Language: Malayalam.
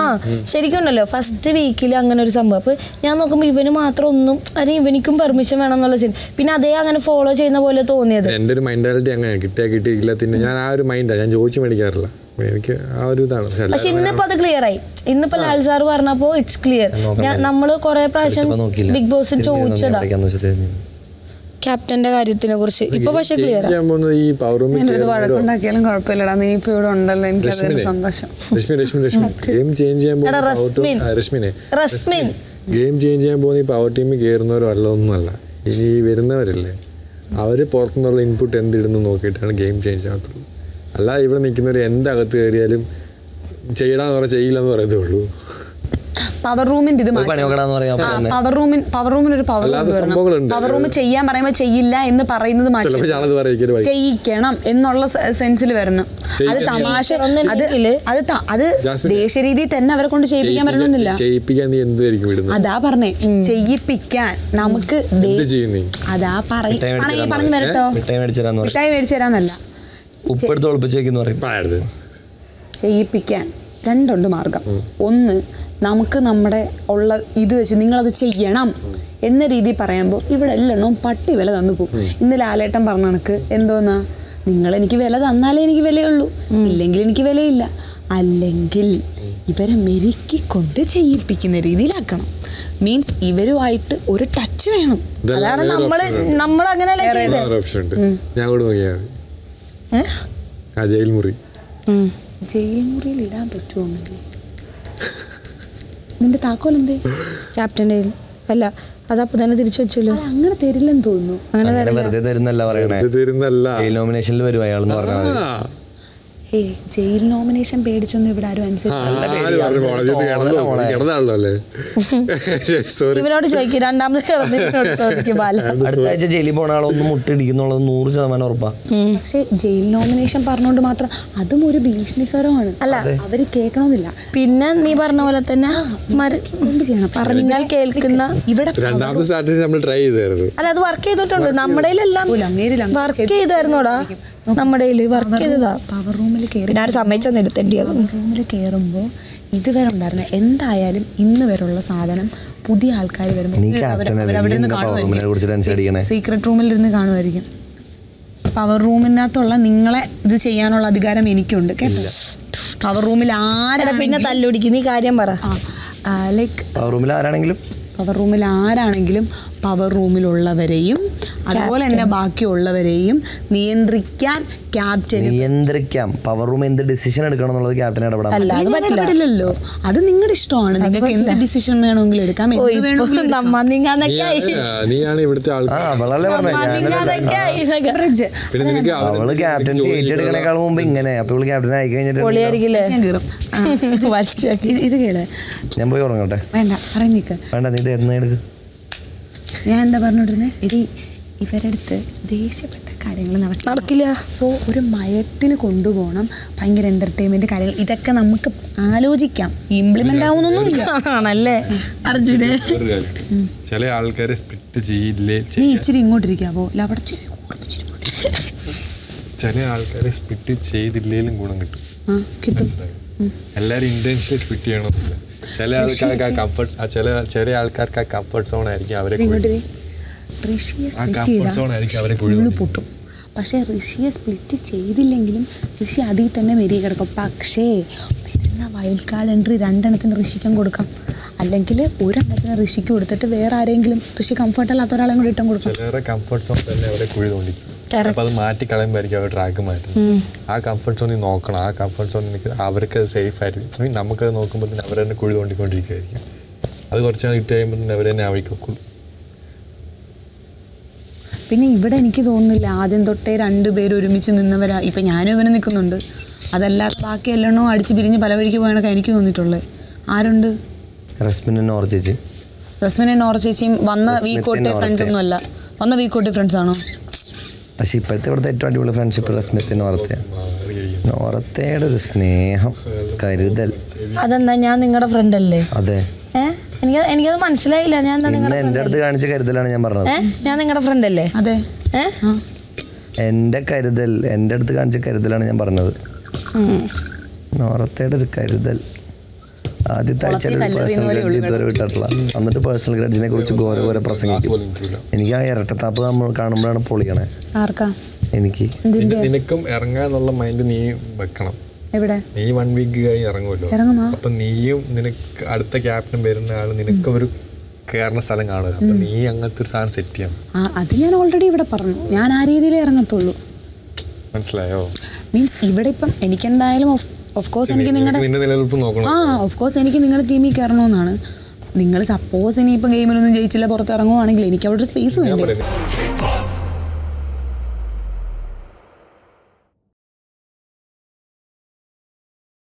ശരിക്കും ഉണ്ടല്ലോ ഫസ്റ്റ് വീക്കിൽ അങ്ങനെ ഒരു സംഭവം അപ്പൊ ഞാൻ നോക്കുമ്പോൾ ഇവന് മാത്രം ഒന്നും അല്ലെങ്കിൽ ഇവനിക്കും പെർമിഷൻ വേണം എന്നുള്ള ശരി പിന്നെ അതേ അങ്ങനെ ഫോളോ ചെയ്യുന്ന പോലെ തോന്നിയത് എൻ്റെ ഒരു മൈൻഡാലിറ്റി അങ്ങനെ കിട്ടിയാ കിട്ടിയില്ല പിന്നെ ഞാൻ ആ ഒരു മൈൻഡാണ് ഞാൻ ചോദിച്ചു മേടിക്കാറില്ല അപ്പൊ എനിക്ക് ആ ഒരു ഇതാണ് പക്ഷെ പക്ഷെ എല്ലാവരും ഇന്നിപ്പോ അത് ക്ലിയർ ആയി ഇന്നിപ്പോ ലാൽ സാർ പറഞ്ഞപ്പോ ഇറ്റ്സ് ക്ലിയർ നമ്മള് കൊറേ പ്രാവശ്യം ഇപ്പൊ നോക്കിയില്ല ബിഗ് ബോസ് തിരിഞ്ഞ് നോക്കി ചോദിച്ചതാ അവിടേക്കാന്ന് വെച്ചിട്ട് തിരിഞ്ഞു. ക്യാപ്റ്റന്റെ കാര്യത്തിനെ കുറിച്ച് ഇപ്പൊ പക്ഷെ change ക്ലിയർ ചെയ്യാൻ പോകുന്നത് ഈ പവർ റൂമിൽ ഞാനൊരു വഴക്കുണ്ടാക്കിയാലും കുഴപ്പമില്ലടാ നീ ഇപ്പൊ ഇവിടെ ഉണ്ടല്ലോ എനിക്ക് അതൊരു സന്തോഷം രശ്മി രശ്മി രശ്മി ഗെയിം ചേഞ്ച് ചെയ്യാൻ എടാ, പോകുന്ന power റസ്മിൻ. team- ആ, രശ്മിനെ റസ്മിൻ ഗെയിം ചേഞ്ച് ചെയ്യാൻ പോകുന്ന ഈ പവർ ടീമിൽ കയറുന്നവരോ അല്ലൊന്നുമല്ല ഇനി ഈ വരുന്നവരല്ലേ അവർ പുറത്തുനിന്നുള്ള ഇൻപുട്ട് എന്തിടുന്നു നോക്കിയിട്ടാണ് ഗെയിം ചേഞ്ച് ആകത്തുള്ളൂ അല്ലാതെ ഇവിടെ നിൽക്കുന്നവർ എന്തകത്ത് കയറിയാലും ചെയ്യടാന്ന് പറഞ്ഞാൽ ചെയ്യില്ല എന്ന് പറയത്തേ ഉള്ളൂ പവർ റൂമിന്റെ ഇത് ഒരു പണി നോക്കടാന്ന് പറയാം അപ്പൊ തന്നെ പവർ റൂമിൻ പവർ റൂമിന് ഒരു പവർ അല്ലാതെ സംഭവങ്ങളുണ്ട്. പവർ റൂം ചെയ്യാൻ പറയുമ്പോൾ ചെയ്യില്ല എന്ന് പറയുന്നത് മാറ്റി ചിലപ്പോൾ ഞാനത് പറയിക്കല് ചെയ്യിക്കണം എന്നുള്ള സെൻസിൽ വരണം അത് തമാശ അത് ചെയ്യിക്കണമെന്നുണ്ടെങ്കില് അത് ത- അത് ജാസ്മിൻ. ദേശീയ രീതിയിൽ തന്നെ അവരെ കൊണ്ട് ചെയ്യിപ്പിക്കാൻ പറ്റണമെന്നില്ല ചെയ്യിപ്പിക്കാൻ നീ എന്തുമായിരിക്കും വിടുന്നത് അതാ പറഞ്ഞേ ചെയ്യിപ്പിക്കാൻ നമുക്ക് ദേ- എന്ത് ചെയ്യും നീ അതാ പറയും മിഠായി മേടിച്ച് തരാൻ പറഞ്ഞു വരട്ടോ മിഠായി മേടിച്ചു തരാന്ന് പറയും മിഠായി മേടിച്ചു തരാന്നല്ല ഉപ്പെടുത്ത് ഒളിപ്പിച്ച് വെക്കുന്നു പറയും പാടരുത് ചെയ്യിപ്പിക്കാൻ രണ്ടുണ്ട് മാർഗം ഒന്ന് നമുക്ക് നമ്മുടെ ഉള്ള ഇത് വെച്ച് നിങ്ങളത് ചെയ്യണം എന്ന രീതിയിൽ പറയുമ്പോൾ ഇവിടെ എല്ലെണ്ണവും പട്ടി വില തന്നു പോകും ഇന്ന് ലാലേട്ടൻ പറഞ്ഞ കണക്ക് എന്തോന്നാ നിങ്ങൾ എനിക്ക് വില തന്നാലേ എനിക്ക് വിലയുള്ളൂ ഇല്ലെങ്കിൽ എനിക്ക് വിലയില്ല അല്ലെങ്കിൽ ഇവരെ മെരുക്കിക്കൊണ്ട് ചെയ്യിപ്പിക്കുന്ന രീതിയിലാക്കണം മീൻസ് ഇവരുമായിട്ട് ഒരു ടച്ച് വേണം ഇതെല്ലാം അതാണ് വേറെ നമ്മള് option ഉണ്ട്. നമ്മളങ്ങനെയല്ലേ ചെയ്തത് വേറെ ഓപ്ഷൻ ഉണ്ട് ഞാൻ കൂടെ നോക്കിയാൽ മതി ഏഹ്? ആ ജയിൽ മുറി ഉം. ജയിൽ മുറിയിൽ ഇടാൻ പറ്റുമോ അങ്ങനെ? നിന്റെ താക്കോൽ എന്തേ ക്യാപ്റ്റന്റെ കയ്യിൽ. അല്ല അതപ്പോ തന്നെ തിരിച്ചു വെച്ചല്ലോ അത് അങ്ങനെ തരില്ലെന്ന് തോന്നുന്നു അങ്ങനെ അങ്ങനെ വെറുതെ തരുന്നല്ല പറയണേ ഇത് തരുന്നല്ല നോമിനേഷനിൽ വരും അയാളെന്ന് പറഞ്ഞാൽ മതി ആ. ഏ ജയിൽ നോമിനേഷൻ പേടിച്ചൊന്നും ഇവിടെ ആരും ആ, അനുസരിച്ച് ആര് പറഞ്ഞു കോളേജിൽ കിടന്നു കിടന്നാണല്ലോ അല്ലേ സോറി ഇവനോട് ചോദിക്കും രണ്ടാമത് കിടന്നിട്ട് ചോദിക്കും ബാല അടുത്ത ആഴ്ച ജയിലിൽ പോണ ആളൊന്ന് മുട്ടിടിക്കുന്നുള്ളത് നൂറ് ശതമാനം ഉറപ്പാ പക്ഷെ ജയിൽ നോമിനേഷൻ പറഞ്ഞുകൊണ്ട് മാത്രം അതും ഒരു ഭീഷണി സ്വരമാണ് അല്ല. അവര് കേൾക്കണമെന്നില്ല പിന്നെ നീ പറഞ്ഞ പോലെ തന്നെ മര- എന്ത് ചെയ്യണം പറഞ്ഞാൽ കേൾക്കുന്ന ഇവിടെ രണ്ടാമത്തെ സ്ട്രാറ്റജി നമ്മൾ ട്രൈ ചെയ്തായിരുന്നു അല്ല അത് വർക്ക് ചെയ്തിട്ടുണ്ട് നമ്മുടെ എല്ലാം ഓ, അങ്ങേര് ലങ്ങ് വർക്ക് ചെയ്തായിരുന്നോടാ നമ്മുടെ വർക്ക് ചെയ്തതാ പവർ റൂമിൽ കയറി പിന്നെ ആരും സമ്മതിച്ചൊന്നും എടുത്തേണ്ടിയത് റൂമിൽ കയറുമ്പോൾ ഇതുവരെ ഉണ്ടായിരുന്ന എന്തായാലും ഇന്ന് വരെയുള്ള സാധനം പുതിയ ആൾക്കാർ വരുമ്പോൾ നീ captain അല്ലേ? നീ എന്തിനാ power room നെ കുറിച്ച് tension അടിക്കണേ? സീക്രട്ട് റൂമിൽ ഇരുന്ന് കാണുമായിരിക്കും പവർ റൂമിനകത്തുള്ള നിങ്ങളെ ഇത് ചെയ്യാനുള്ള അധികാരം എനിക്കുണ്ട് കേട്ടോ പവർ റൂമിൽ എടാ, ആരാണ് പിന്നെ തല്ലുടിക്കും നീ കാര്യം പറ ലൈക്ക് പവർ റൂമിൽ ആരാണെങ്കിലും പവർ റൂമിൽ ആരാണെങ്കിലും പവർ റൂമിലുള്ളവരെയും അതുപോലെ തന്നെ ബാക്കിയുള്ളവരെയും നിയന്ത്രിക്കാൻ ക്യാപ്റ്റന് നിയന്ത്രിക്കാം പവർ റൂം എന്ത് ഡിസിഷൻ എടുക്കണം എന്നുള്ളത് ക്യാപ്റ്റൻ ഇടപെടാം അല്ല അത് ഞാൻ പറ്റില്ല ഇടപെടില്ലല്ലോ അത് നിങ്ങളുടെ ഇഷ്ടമാണ് നിങ്ങൾക്ക് എന്ത് ഡിസിഷൻ വേണമെങ്കിലും എടുക്കാം ഓ എന്ത് ഇപ്പൊ വേണമെങ്കിലും എടുക്കാം. നമ്മ നിങ്ങാന്നൊക്കെ ആയി നീയാണ് നീയാണ് ഇവിടുത്തെ ആ ആൾക്കാർ അവളല്ലേ പറഞ്ഞേ നമ്മ ഞാൻ നിങ്ങാന്നൊക്കെ ആയി ഇതൊക്കെ. പിന്നെ നിനക്ക് അവരെ അവള് ക്യാപ്റ്റൻസി ഏറ്റെടുക്കണേക്കാൾ മുമ്പ് ഇങ്ങനെ അപ്പൊ ഇവള് ക്യാപ്റ്റൻ ആയി കഴിഞ്ഞിട്ട് പൊളിയായിരിക്കില്ലേ ഞാൻ കയറും ആ, വലിച്ചാക്കി. ഇത് ഇത് കേള് ഞാൻ പോയി ഉറങ്ങട്ടെ വേണ്ട പറയും നിൽക്ക് വേണ്ട നീ തരുന്ന എടുക്ക് ഞാൻ എന്താ പറഞ്ഞോണ്ടിരുന്നത് എടി ഇവരടുത്ത് ദേഷ്യപ്പെട്ട കാര്യങ്ങൾ നടക്കില്ല നടക്കില്ല സോ ഒരു മയത്തിൽ കൊണ്ടുപോകണം ഭയങ്കര എന്റർടൈൻമെന്റ് കാര്യങ്ങൾ ഇതൊക്കെ നമുക്ക് ആലോചിക്കാം ഇംപ്ലിമെന്റ് ആവുന്നൊന്നുമില്ല ആണല്ലേ അർജുനെ വേറൊരു കാര്യം ചില ആൾക്കാരെ സ്പ്ലിറ്റ് ചെയ്യില്ലേ നീ ചെയ്യാൻ ഇച്ചിരി ഇങ്ങോട്ടിരിക്കാവോ ഇല്ല അവിടെ ചെവി കൂർപ്പിച്ചിരി ഇങ്ങോട്ട്. ചില ആൾക്കാരെ സ്പ്ലിറ്റ് ചെയ്തില്ലേലും ഗുണം കിട്ടും ആ കിട്ടും മനസ്സിലായോ എല്ലാവരും ഇന്റൻഷനലി സ്പ്ലിറ്റ് ചെയ്യണമെന്നില്ല ചില ആൾക്കാർക്ക് ആ കംഫർട്ട് ചില ചില ആൾക്കാർക്ക് ആ കംഫർട്ട് സോൺ ആയിരിക്കും അവരെ ഇച്ചിരി കുഴി- ഇങ്ങോട്ട് ഋഷിയെ ആ സ്പ്ലിറ്റ് comfort zone ആയിരിക്കും അവരെ കുഴി ഫുള്ള് തോണ്ടിക്കുന്നത്. പൊട്ടും പക്ഷേ ഋഷിയെ സ്പ്ലിറ്റ് ചെയ്തില്ലെങ്കിലും ഋഷി അതിൽ തന്നെ മെരി കിടക്കും പക്ഷേ വരുന്ന വൈൽഡ് കാർഡ് എൻട്രി രണ്ടെണ്ണത്തിന് ഋഷിക്കും കൊടുക്കാം അല്ലെങ്കിൽ ഒരെണ്ണത്തിന് ഋഷിക്ക് കൊടുത്തിട്ട് വേറെ ആരെങ്കിലും ഋഷി കംഫർട്ട് അല്ലാത്ത ഒരാളെ കൂടി ഇട്ടും കൊടുക്കാം ചിലരുടെ കംഫർട്ട് സോൺ തന്നെ അവരെ കുഴി തോണ്ടിക്കും Correct. അപ്പൊ അത് മാറ്റി കളയുമ്പോഴായിരിക്കും അവർ ട്രാക്ക് മാറ്റുന്നത് ആ കംഫർട്ട് സോണിൽ നോക്കണം ആ കംഫർട്ട് സോണിൽ നിൽക്കുക അവർക്ക് സേഫ് ആയിരിക്കും I mean, നമുക്കത് നോക്കുമ്പോൾ തന്നെ അവർ തന്നെ കുഴി തോണ്ടിക്കൊണ്ടിരിക്കുകയായിരിക്കും അത് കുറച്ച് നാൾ ഇട്ട് കഴിയുമ്പോൾ തന്നെ അവർ തന്നെ ആ വഴിക്ക് വെക്കുള്ളൂ പിന്നെ ഇവിടെ എനിക്ക് തോന്നുന്നില്ല ആദ്യം തൊട്ടേ രണ്ടുപേരും ഒരുമിച്ച് നിന്നവരാ ഇപ്പം ഞാനും ഇവന് നിൽക്കുന്നുണ്ട് അതല്ലാതെ ബാക്കി എല്ലെണ്ണോ അടിച്ച് പിരിഞ്ഞ് പല വഴിക്ക് പോയണൊക്കെ എനിക്ക് തോന്നിയിട്ടുള്ളത് ആരുണ്ട് റസ്മിനെ ഓർ ചേച്ചി റസ്മിനെ നോറ ചേച്ചിയും വന്ന റസ്മിത്തിൻ വീക്കോട്ടെ നോറത്തെ. ഫ്രണ്ട്സ് ഒന്നും അല്ല വന്ന വീക്കോട്ടെ ഫ്രണ്ട്സ് ആണോ പക്ഷെ ഇപ്പോഴത്തെ ഇവിടുത്തെ ഏറ്റവും അടിപൊളി ഫ്രണ്ട്ഷിപ്പ് റസ്മിത്തിന് ഓർത്തയാണ് മാറി കഴിയും നോറത്തയുടെ ഒരു സ്നേഹം കരുതൽ അതെന്താ ഞാൻ നിങ്ങളുടെ ഫ്രണ്ട് അല്ലേ അതെ ഏ എനിക്ക് എനിക്കത് മനസ്സിലായില്ല ഞാൻ എന്താ ഇന്ന് നിങ്ങളുടെ എൻ്റെ അടുത്ത് കാണിച്ച കരുതലാണ് ഞാൻ പറഞ്ഞത് ഏ ഞാൻ നിങ്ങളുടെ ഫ്രണ്ട് അല്ലേ അതെ ഏ ആ എൻ്റെ കരുതൽ എൻ്റെ അടുത്ത് കാണിച്ച കരുതലാണ് ഞാൻ പറഞ്ഞത് നോറത്തയുടെ ഒരു കരുതൽ ആദ്യത്തെ ആഴ്ചയിൽ കുളത്തിൽ ഒരു കല്ലെറിയുന്ന പേഴ്സണൽ പോലെ ഗ്രഡ്ജ് ഇതുവരെ വിട്ടിട്ടില്ല എന്നിട്ട് പേഴ്സണൽ ഗ്രഡ്ജിനെ കുറിച്ച് ഘോര ഘോര പ്രസംഗിക്കും പോലും നിൽക്കില്ല എനിക്ക് ആ ഇരട്ടത്താപ്പ് നമ്മൾ കാണുമ്പോഴാണ് പൊളിയണേ ആർക്കാ എനിക്ക് എന്തിന്റെ നിനക്കും ഇറങ്ങാന്നുള്ള മൈൻഡ് നീ വെക്കണം എവിടെ നീ വൺ വീക്ക് കഴിഞ്ഞ് ഇറങ്ങുമല്ലോ ഇറങ്ങുമോ അപ്പൊ നീയും നിനക്ക് അടുത്ത ക്യാപ്റ്റൻ വരുന്ന ആൾ നിനക്ക് ഒരു കയറുന്ന സ്ഥലം കാണുമല്ലോ അപ്പൊ നീ അങ്ങനത്തെ ഒരു സാധനം സെറ്റ് ചെയ്യണം ആ അത് ഞാൻ ഓൾറെഡി ഇവിടെ പറഞ്ഞു ഞാൻ ആ രീതിയിലേ ഇറങ്ങത്തുള്ളൂ മനസ്സിലായോ മീൻസ് ഇവിടെ ഇപ്പം എനിക്കെന്തായാലും ഓഫ് കോഴ്സ് എനിക്ക് നിങ്ങളുടെ നിന്റെ നിലനിൽപ്പ് നോക്കണം ആ ഓഫ് കോഴ്സ് എനിക്ക് നിങ്ങളുടെ ടീമിൽ കയറണമെന്നാണ് നിങ്ങൾ സപ്പോസ് ഇനിയിപ്പം ഗെയിമിലൊന്നും ജയിച്ചില്ല പുറത്ത് ഇറങ്ങുവാണെങ്കിൽ എനിക്ക് അവിടെ ഒരു സ്പേസ് ഞാൻ വേണ്ടേ പറയുന്നത്